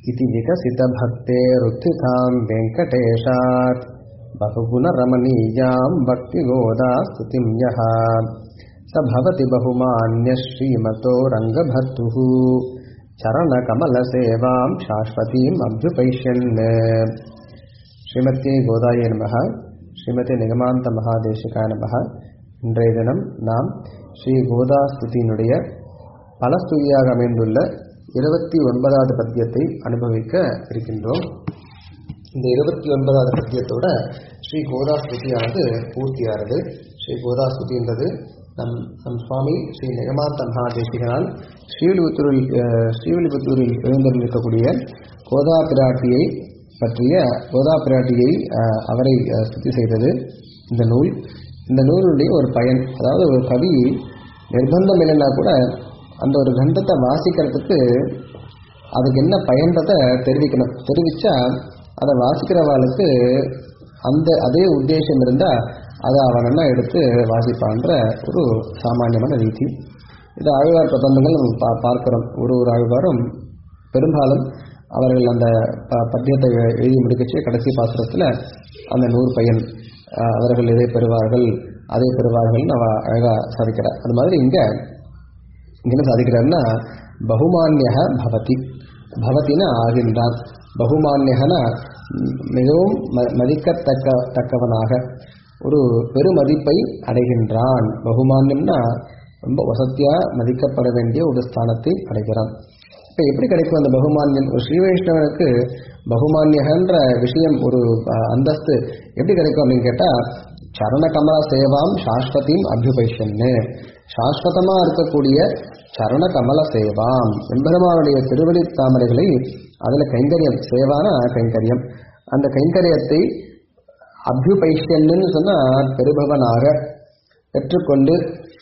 इति विकसितभक्तेरुत्थितां वेङ्कटेशात् बहुगुणरमणीयां भक्तिगोदा स्तुतिं यः स भवति बहुमान्यः श्रीमतो रङ्गभर्तुः चरणकमलसेवां शाश्वतीम् अभ्युपैष्यन् ஸ்ரீமத்தியை கோதாய நமக ஸ்ரீமதி நிகமாந்த மகாதேசிகாய நமக இன்றைய தினம் நாம் ஸ்ரீ கோதா ஸ்துதியினுடைய பலஸ்துதியாக அமைந்துள்ள இருபத்தி ஒன்பதாவது பத்தியத்தை அனுபவிக்க இருக்கின்றோம் இந்த இருபத்தி ஒன்பதாவது பத்தியத்தோட ஸ்ரீ கோதா ஸ்துதியானது பூர்த்தியானது ஸ்ரீ கோதா ஸ்துதின்றது நம் நம் சுவாமி ஸ்ரீ நிகமாந்த மகாதேசிகனால் ஸ்ரீவில்லிபுத்தூரில் ஸ்ரீவில்லிபுத்தூரில் எழுந்திருக்கக்கூடிய கோதா பிராட்டியை பற்றிய கோதா பிராட்டியை அவரை ஸ்துதி செய்தது இந்த நூல் இந்த நூலுடைய ஒரு பயன் அதாவது ஒரு கவி நிர்பந்தம் இல்லைன்னா கூட அந்த ஒரு கண்டத்தை வாசிக்கிறதுக்கு அதுக்கு என்ன பயன்றதை தெரிவிக்கணும் தெரிவிச்சா அதை வாசிக்கிறவாளுக்கு அந்த அதே உத்தேசம் இருந்தால் அதை அவன் என்ன எடுத்து வாசிப்பான்ற ஒரு சாமானியமான ரீதி இது ஆழ்வார் பிரபந்தங்கள் நம்ம பா பார்க்கிறோம் ஒரு ஒரு ஆழ்வாரும் பெரும்பாலும் அவர்கள் அந்த பத்தியத்தை எழுதி முடிக்கச்சு கடைசி பாசுரத்தில் அந்த நூறு பையன் அவர்கள் எதை பெறுவார்கள் அதை பெறுவார்கள்னு அவ அழகாக சாதிக்கிறார் அது மாதிரி இங்கே என்ன சாதிக்கிறார்னா பகுமானியக பவதி பவத்தின ஆகின்றான் பகுமானியகனா மிகவும் மதிக்கத்தக்க தக்கவனாக ஒரு பெருமதிப்பை அடைகின்றான் பகுமானியம்னா ரொம்ப வசத்தியாக மதிக்கப்பட வேண்டிய ஒரு ஸ்தானத்தை அடைகிறான் இப்போ எப்படி கிடைக்கும் அந்த பகுமான்யம் ஒரு ஸ்ரீ வைஷ்ணவனுக்கு பகுமான்யகன்ற விஷயம் ஒரு அந்தஸ்து எப்படி கிடைக்கும் அப்படின்னு கேட்டால் சரண கமல சேவாம் சாஸ்வதியும் அபியுபைஷன்னு சாஸ்வதமாக இருக்கக்கூடிய சரண கமல சேவாம் எம்பெருமானுடைய திருவடி தாமரைகளை அதில் கைங்கரியம் சேவான கைங்கரியம் அந்த கைங்கரியத்தை அபியுபைஷன்னு சொன்னால் பெருபவனாக பெற்றுக்கொண்டு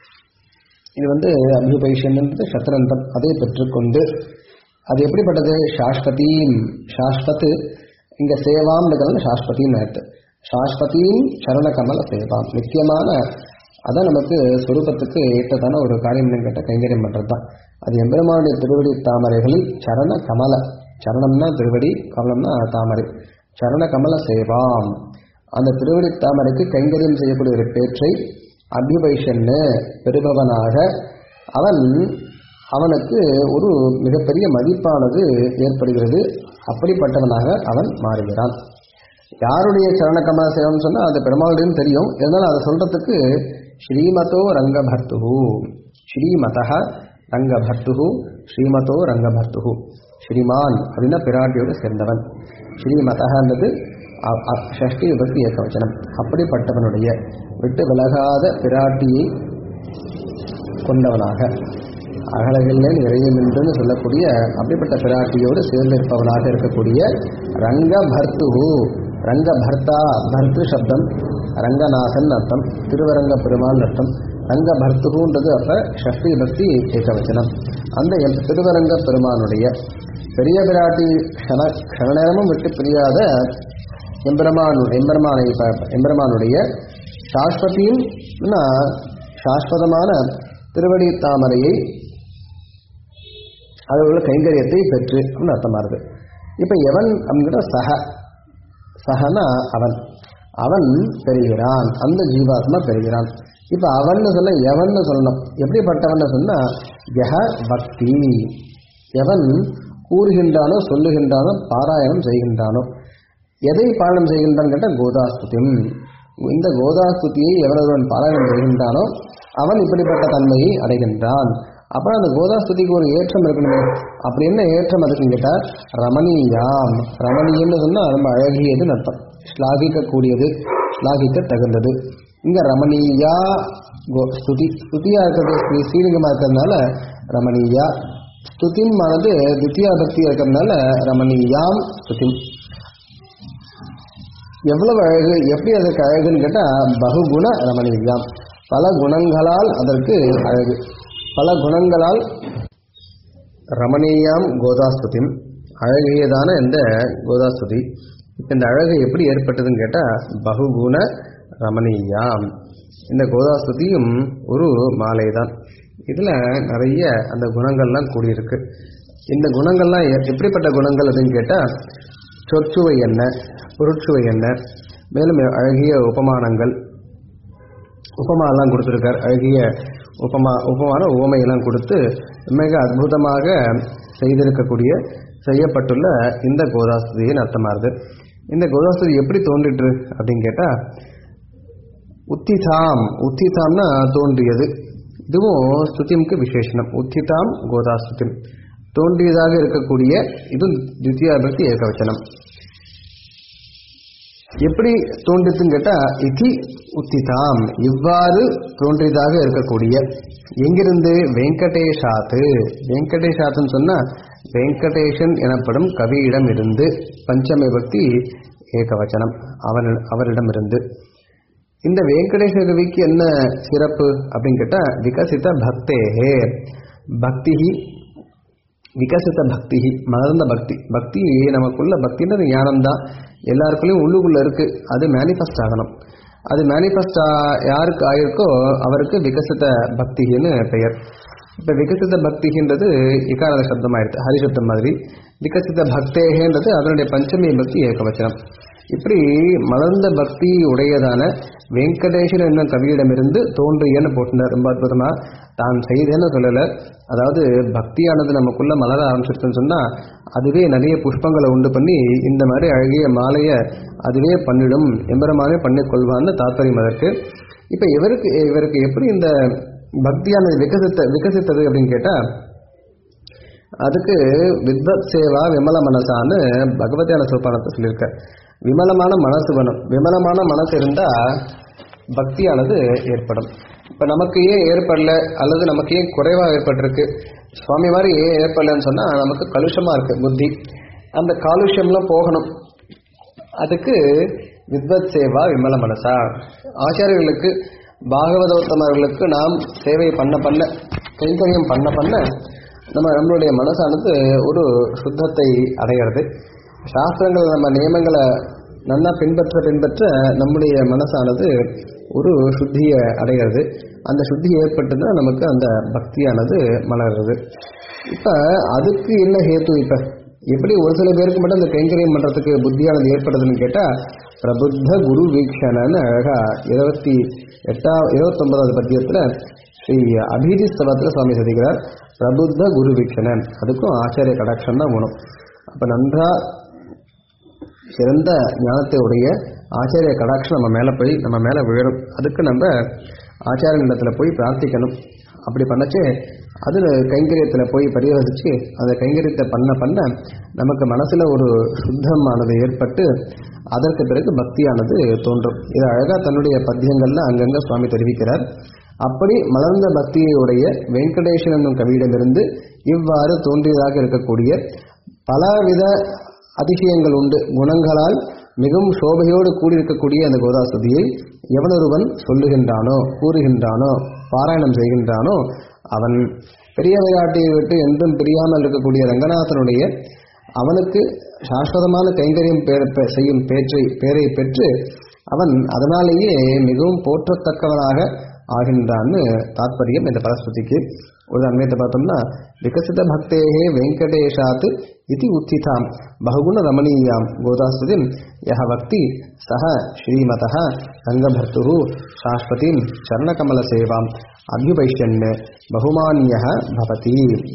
இது வந்து அபியுபைஷன்ன்றது சத்ரந்தம் அதை பெற்றுக்கொண்டு அது எப்படிப்பட்டது சாஸ்வதீம் சாஸ்வத் இங்கே சேவாம்ன்றதுனால சாஸ்வதின்னு ஆயிடுது சாஸ்வதியும் சரணகமல சேவாம் நித்தியமான அதான் நமக்கு சொரூபத்துக்கு ஏற்றதான ஒரு காரியம் கேட்ட கைங்கரியம் பண்ணுறது தான் அது எம்பெருமானுடைய திருவடி தாமரைகளில் சரண கமல சரணம்னா திருவடி கமலம்னா தாமரை சரண கமல சேவாம் அந்த திருவடி தாமரைக்கு கைங்கரியம் செய்யக்கூடிய ஒரு பேற்றை அபிவைஷன்னு பெறுபவனாக அவன் அவனுக்கு ஒரு மிகப்பெரிய மதிப்பானது ஏற்படுகிறது அப்படிப்பட்டவனாக அவன் மாறுகிறான் யாருடைய சரணகமல சேவம் சொன்னால் அது பெருமாளுடையும் தெரியும் இருந்தாலும் அதை சொல்றதுக்கு ஸ்ரீமதோ ரங்கபர்த்து ஸ்ரீமத ரங்கபர்த்து ஸ்ரீமதோ ரங்கபர்த்து ஸ்ரீமான் அப்படின்னா பிராட்டியோடு சேர்ந்தவன் ஸ்ரீமதன்றது ஷஷ்டி விபக்தி ஏகவச்சனம் அப்படிப்பட்டவனுடைய விட்டு விலகாத பிராட்டியை கொண்டவனாக அகலகில்லை நிறையும் என்று சொல்லக்கூடிய அப்படிப்பட்ட பிராட்டியோடு சேர்ந்திருப்பவனாக இருக்கக்கூடிய ரங்க பர்த்துகு ரங்க பர்த்தா பர்த்து சப்தம் ரங்கநாதன் அர்த்தம் திருவரங்க பெருமாள் அர்த்தம் ரங்க பர்த்துகுன்றது அப்ப ஷஷ்டி பக்தி ஏகவச்சனம் அந்த திருவரங்க பெருமானுடைய பெரிய பிராட்டி க்ஷண க்ஷணநேரமும் விட்டு பிரியாத எம்பெருமான் எம்பெருமானை எம்பெருமானுடைய சாஸ்வதியும் சாஸ்வதமான திருவடி தாமரையை அதில் உள்ள கைங்கரியத்தை பெற்று அப்படின்னு அர்த்தமாகுது இப்போ எவன் அப்படிங்கிற சக சகனா அவன் அவன் பெறுகிறான் அந்த ஜீவாத்மா பெறுகிறான் இப்போ அவன் சொல்ல எவன் சொல்லணும் எப்படிப்பட்டவன் சொன்னா யக பக்தி எவன் கூறுகின்றானோ சொல்லுகின்றானோ பாராயணம் செய்கின்றானோ எதை பாராயணம் செய்கின்றான் கேட்டால் கோதாஸ்துதியும் இந்த கோதாஸ்துதியை எவனொருவன் பாராயணம் செய்கின்றானோ அவன் இப்படிப்பட்ட தன்மையை அடைகின்றான் அப்புறம் அந்த கோதாஸ்துதிக்கு ஒரு ஏற்றம் இருக்கணுமே அப்படி என்ன ஏற்றம் அதுக்குன்னு கேட்டால் ரமணீயாம் ரமணீயம்னு சொன்னால் ரொம்ப அழகியதுன்னு அர்த்தம் ஸ்லாகிக்கக்கூடியது ஸ்லாகிக்க தகுந்தது இங்கே ரமணீயா கோ ஸ்துதி ஸ்துதியாக இருக்கிறது ஸ்ரீ ஸ்ரீலிங்கமாக இருக்கிறதுனால ரமணீயா ஸ்துதிமானது தித்தியா பக்தி இருக்கிறதுனால ரமணீயாம் ஸ்துதி எவ்வளவு அழகு எப்படி அதற்கு அழகுன்னு கேட்டால் பகுகுண ரமணீயாம் பல குணங்களால் அதற்கு அழகு பல குணங்களால் ரமணீயாம் கோதாஸ்துதி அழகியதான இந்த கோதாஸ்துதி இப்போ இந்த அழகு எப்படி ஏற்பட்டதுன்னு கேட்டால் பகுகுண ரமணீயாம் இந்த கோதாஸ்துதியும் ஒரு மாலை தான் இதில் நிறைய அந்த குணங்கள்லாம் கூடியிருக்கு இந்த குணங்கள்லாம் எ- எப்படிப்பட்ட குணங்கள் அப்படின்னு கேட்டால் சொற்சுவை என்ன பொருட்சுவை என்ன மேலும் அழகிய உபமானங்கள் உபமாலாம் கொடுத்துருக்கார் அழகிய உபமா உபமான உவமையெல்லாம் கொடுத்து மிக அற்புதமாக செய்திருக்கக்கூடிய செய்யப்பட்டுள்ள இந்த கோதாஸ்துதியின் அர்த்தமாகுது இந்த கோதாஸ்துதி எப்படி தோன்றிற்று அப்படின்னு கேட்டால் உத்திதாம் உத்திதாம்னா தோன்றியது இதுவும் ஸ்துதிமுக்கு விசேஷனம் உத்திதாம் கோதாஸ்துதி தோன்றியதாக இருக்கக்கூடிய இது தித்தியாபக்தி ஏகவச்சனம் எப்படி தோன்றிச்சுன்னு கேட்டா இதி உத்திதாம் இவ்வாறு தோன்றியதாக இருக்கக்கூடிய எங்கிருந்து வெங்கடேஷாத்து வெங்கடேஷாத்துன்னு சொன்னா வெங்கடேஷன் எனப்படும் கவியிடம் இருந்து பஞ்சமி பக்தி ஏகவச்சனம் அவன் அவரிடமிருந்து இந்த வெங்கடேஷ கவிக்கு என்ன சிறப்பு அப்படின்னு கேட்டா விகசித பக்தேஹே பக்தி விகசித பக்தி மலர்ந்த பக்தி பக்தி நமக்குள்ள பக்தின்றது ஞானம் தான் எல்லாருக்குள்ளேயும் உள்ளுக்குள்ள இருக்கு அது மேனிஃபெஸ்ட் ஆகணும் அது மேனிஃபெஸ்ட் யாருக்கு ஆயிருக்கோ அவருக்கு விகசித பக்தின்னு பெயர் இப்போ விகசித பக்தின்றது இக்காரத சப்தமாயிடுது ஹரிசப்தம் மாதிரி விகசித பக்தேகன்றது அதனுடைய பஞ்சமி பக்தி ஏகவச்சனம் இப்படி மலர்ந்த பக்தி உடையதான வெங்கடேஷன் என்னும் கவியிடமிருந்து தோன்றியன்னு போட்டுனார் ரொம்ப அற்புதமா தான் செய்தேன்னு சொல்லலை அதாவது பக்தியானது நமக்குள்ள மலர ஆரம்பிச்சிருச்சுன்னு சொன்னா அதுவே நிறைய புஷ்பங்களை உண்டு பண்ணி இந்த மாதிரி அழகிய மாலையை அதுவே பண்ணிடும் எம்பெருமானே பண்ணிக்கொள்வான்னு தாத்பரியம் அதற்கு இப்போ இவருக்கு இவருக்கு எப்படி இந்த பக்தியானது விகசித்த விகசித்தது அப்படின்னு கேட்டா அதுக்கு வித்வத் சேவா விமல மனசான்னு பகவதியான சோப்பானத்தை சொல்லியிருக்க விமலமான மனசு வேணும் விமலமான மனசு இருந்தா பக்தியானது ஏற்படும் இப்ப நமக்கு ஏன் ஏற்படல அல்லது நமக்கு ஏன் குறைவா ஏற்பட்டிருக்கு சுவாமி மாதிரி ஏன் ஏற்படலன்னு சொன்னா நமக்கு கலுஷமா இருக்கு புத்தி அந்த காலுஷ்யம்லாம் போகணும் அதுக்கு வித்வத் சேவா விமல மனசா ஆச்சாரியர்களுக்கு பாகவதோத்தமர்களுக்கு நாம் சேவை பண்ண பண்ண கைங்கரியம் பண்ண பண்ண நம்ம நம்மளுடைய மனசானது ஒரு சுத்தத்தை அடைகிறது சாஸ்திரங்கள் நம்ம நியமங்களை நல்லா பின்பற்ற பின்பற்ற நம்முடைய மனசானது ஒரு சுத்தியை அடைகிறது அந்த சுத்தி ஏற்பட்டுதான் நமக்கு அந்த பக்தியானது மலர்றது இப்ப அதுக்கு என்ன ஹேத்து இப்ப எப்படி ஒரு சில பேருக்கு மட்டும் இந்த கைங்கரியம் பண்றதுக்கு புத்தியானது ஏற்படுதுன்னு கேட்டா பிரபுத்த குரு வீக்ஷணன்னு அழகா இருபத்தி எட்டாவது இருபத்தொன்பதாவது பத்தியத்துல ஸ்ரீ அபிஜி ஸ்தவத்தில் சுவாமி சதிக்கிறார் பிரபுத்த குரு வீக்ஷணன் அதுக்கும் ஆச்சாரிய கடாட்சம் தான் வேணும் அப்ப நன்றா சிறந்த ஞானத்தை உடைய ஆச்சாரிய கடாட்சம் நம்ம மேலே போய் நம்ம மேலே விழணும் அதுக்கு நம்ம ஆச்சாரியனிடத்தில் போய் பிரார்த்திக்கணும் அப்படி பண்ணச்சே அது கைங்கரியத்தில் போய் பரிவசிச்சு அந்த கைங்கரியத்தை பண்ண பண்ண நமக்கு மனசுல ஒரு சுத்தமானது ஏற்பட்டு அதற்கு பிறகு பக்தியானது தோன்றும் இது அழகா தன்னுடைய பத்தியங்கள்ல அங்கங்க சுவாமி தெரிவிக்கிறார் அப்படி மலர்ந்த பக்தியுடைய வெங்கடேசன் என்னும் கவியிடமிருந்து இவ்வாறு தோன்றியதாக இருக்கக்கூடிய பலவித அதிசயங்கள் உண்டு குணங்களால் மிகவும் சோபையோடு கூடியிருக்கக்கூடிய அந்த கோதாஸ்துதியை எவனொருவன் சொல்லுகின்றானோ கூறுகின்றானோ பாராயணம் செய்கின்றானோ அவன் பெரிய விளையாட்டியை விட்டு என்றும் பிரியாமல் இருக்கக்கூடிய ரங்கநாதனுடைய அவனுக்கு சாஸ்வதமான கைங்கரியம் பே- பே- செய்யும் பேற்றை பேரை பெற்று அவன் அதனாலேயே மிகவும் போற்றத்தக்கவனாக ஆகின்றான்னு தாத்பரியம் இந்த பரஸ்பதிக்கு ஒரு அண்மையத்தை பார்த்தோம்னா விகசித பக்தேகே வெங்கடேஷாத் இது உத்திதாம் பகுகுண ரமணீயாம் கோதாஸ்துதிம் யஹ பக்தி சஹ ஸ்ரீமதः ரங்கபர்த்துः சாஸ்வதிம் சரணகமல சேவாம் அபியுபைஷ்யன் பகுமான்யः பவதி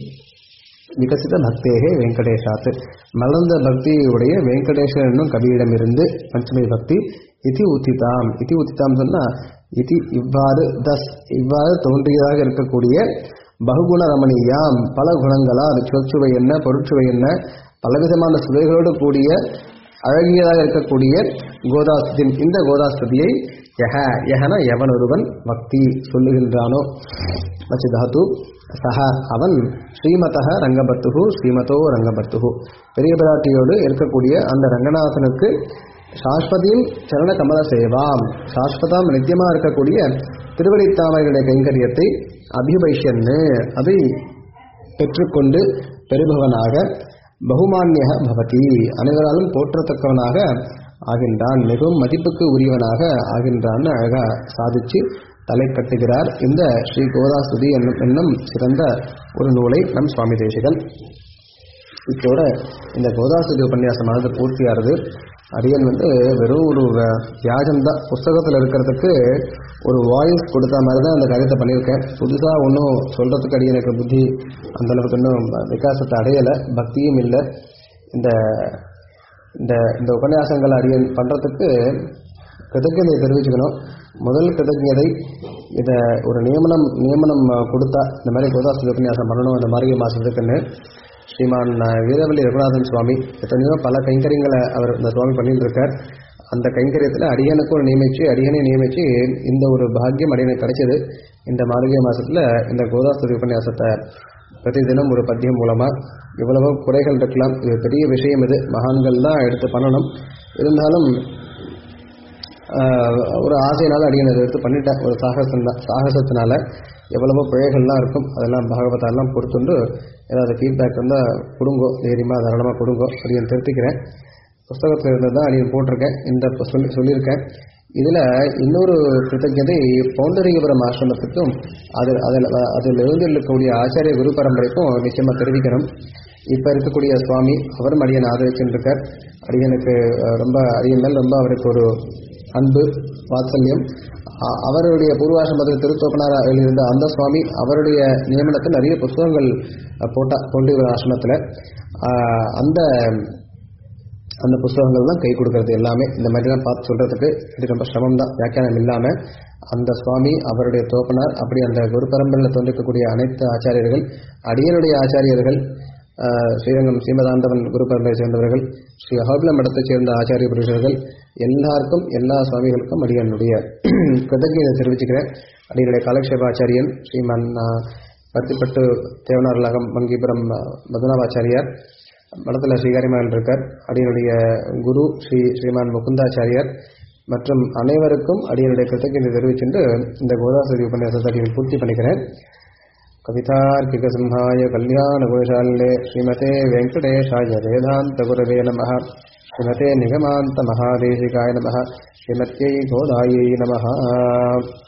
விகசித பக்தேகே வெங்கடேஷாத் மலர்ந்த பக்தியுடைய வெங்கடேசன் என்னும் கவியிடமிருந்து பஞ்சமி பக்தி இதி உத்திதாம் இதி உத்திதாம் சொன்னா இதி இவ்வாறு தஸ் இவ்வாறு தோன்றியதாக இருக்கக்கூடிய பகுகுண ரமணீயாம் பல குணங்களால் சொற்சுவை என்ன பொருட்சுவை என்ன பலவிதமான சுவைகளோடு கூடிய அழகியதாக இருக்கக்கூடிய கோதாஸ்தி இந்த கோதாஸ்தியை யஹ யஹன எவன் ஒருவன் பக்தி சொல்லுகின்றானோ வச்சு தாத்து சஹ அவன் ஸ்ரீமதः ரங்கபத்துகு ஸ்ரீமதோ ரங்கபத்துகு பெரிய பிராட்டியோடு இருக்கக்கூடிய அந்த ரங்கநாதனுக்கு சாஸ்வதியும் சரண கமல சேவாம் சாஸ்வதம் நித்தியமா இருக்கக்கூடிய திருவடித்தாமரையுடைய கைங்கரியத்தை அபிபைஷ்யன்னு அதை பெற்றுக்கொண்டு பெறுபவனாக பகுமான்யக பவதி அனைவராலும் போற்றத்தக்கவனாக ஆகின்றான் மிகவும் மதிப்புக்கு உரியவனாக ஆகின்றான்னு அழகா சாதிச்சு தலை கட்டுகிறார் இந்த ஸ்ரீ கோதாசுதி என்னும் என்னும் சிறந்த ஒரு நூலை நம் சுவாமி தேசிகன் இதோட இந்த கோதாஸ்துதி உபன்யாசமானது பூர்த்தியாகிறது அரியன் வந்து வெறும் ஒரு வியாஜம் தான் புஸ்தகத்தில் இருக்கிறதுக்கு ஒரு வாய்ஸ் கொடுத்த மாதிரி தான் அந்த காரியத்தை பண்ணியிருக்கேன் புதுசாக ஒன்றும் சொல்கிறதுக்கு அடிய எனக்கு புத்தி அந்த அளவுக்கு இன்னும் விகாசத்தை அடையலை பக்தியும் இல்லை இந்த இந்த இந்த உபன்யாசங்கள் அடியன் பண்ணுறதுக்கு கிருதஜதை தெரிவிச்சுக்கணும் முதல் கிருதஜதை இதை ஒரு நியமனம் நியமனம் கொடுத்தா இந்த மாதிரி கோதாஸ்துதி உபன்யாசம் பண்ணணும் இந்த மாதிரி மாதத்துக்குன்னு ஸ்ரீமான் வீரவல்லி ரகுநாதன் சுவாமி எத்தனையோ பல கைங்கரியங்களை அவர் இந்த சுவாமி பண்ணிட்டு இருக்கார் அந்த கைங்கரியத்தில் அடியனுக்கு ஒரு நியமிச்சு அடியனை நியமிச்சு இந்த ஒரு பாக்கியம் அடியனுக்கு கிடைச்சது இந்த மார்கழி மாசத்துல இந்த கோதாஸ்துதி உபன்யாசத்தை பிரதி தினம் ஒரு பத்தியம் மூலமா இவ்வளவோ குறைகள் இருக்கலாம் இது பெரிய விஷயம் இது மகான்கள் தான் எடுத்து பண்ணணும் இருந்தாலும் ஒரு ஆசையினால அடியன் அதை எடுத்து பண்ணிட்டேன் ஒரு சாகசம் சாகசத்தினால எவ்வளவோ பிழைகள்லாம் இருக்கும் அதெல்லாம் பாகவதாலாம் பொறுத்துண்டு ஏதாவது ஃபீட்பேக் இருந்தால் கொடுங்கோ தைரியமாக தாராளமாக கொடுங்கோ அடியன் திருத்திக்கிறேன் புஸ்தகத்தில் இருந்து தான் அடியன் போட்டிருக்கேன் இந்த சொல்லி சொல்லியிருக்கேன் இதில் இன்னொரு கிருத்தஜதை பௌண்டரிகபுரம் ஆசிரமத்துக்கும் அது அதில் அதில் இருந்து இருக்கக்கூடிய ஆச்சாரிய குரு பரம்பரைக்கும் நிச்சயமாக தெரிவிக்கணும் இப்போ இருக்கக்கூடிய சுவாமி அவரும் அடியன் ஆதரிச்சுருக்கார் அடியனுக்கு ரொம்ப அடியன் மேல் ரொம்ப அவருக்கு ஒரு அன்பு வாத்சல்யம் அவருடைய பூர்வாசிரமத்தில் திருத்தோப்பனார் எழுதியிருந்த அந்த சுவாமி அவருடைய நியமனத்தில் நிறைய புஸ்தகங்கள் போட்டா கொண்டு ஆசிரமத்தில் அந்த அந்த புஸ்தகங்கள் தான் கை கொடுக்கறது எல்லாமே இந்த மாதிரிலாம் பார்த்து சொல்றதுக்கு இது ரொம்ப சிரமம் தான் வியாக்கியானம் இல்லாமல் அந்த சுவாமி அவருடைய தோப்பனார் அப்படி அந்த குரு பரம்பரையில் தோன்றிருக்கக்கூடிய அனைத்து ஆச்சாரியர்கள் அடியனுடைய ஆச்சாரியர்கள் ஸ்ரீரங்கம் சீமதாண்டவன் குரு பரம்பரை சேர்ந்தவர்கள் ஸ்ரீ அகோபில மடத்தைச் சேர்ந்த ஆச்சாரிய புருஷர்கள் எல்லாருக்கும் எல்லா சுவாமிகளுக்கும் அடியனுடைய கிருதஜதை தெரிவிச்சுக்கிறேன் அடியனுடைய காலக்ஷேபாச்சாரியன் ஸ்ரீமன் பருத்திப்பட்டு தேவனார்லகம் மங்கிபுரம் மதுனாவாச்சாரியார் மடத்தில் ஸ்ரீகாரிமகன் இருக்கார் அடியனுடைய குரு ஸ்ரீ ஸ்ரீமான் முகுந்தாச்சாரியார் மற்றும் அனைவருக்கும் அடியனுடைய கிருத்தஜதை தெரிவிச்சுட்டு இந்த கோதாசதி உபன்யாசத்தை அடியன் பூர்த்தி பண்ணிக்கிறேன் कवितार्किकसिंहाय कल्याणगुणशालिने श्रीमते वेङ्कटेशाय वेदान्तगुरवे नमः श्रीमते निगमान्तमहादेशिकाय नमः श्रीमत्यै गोदायै नमः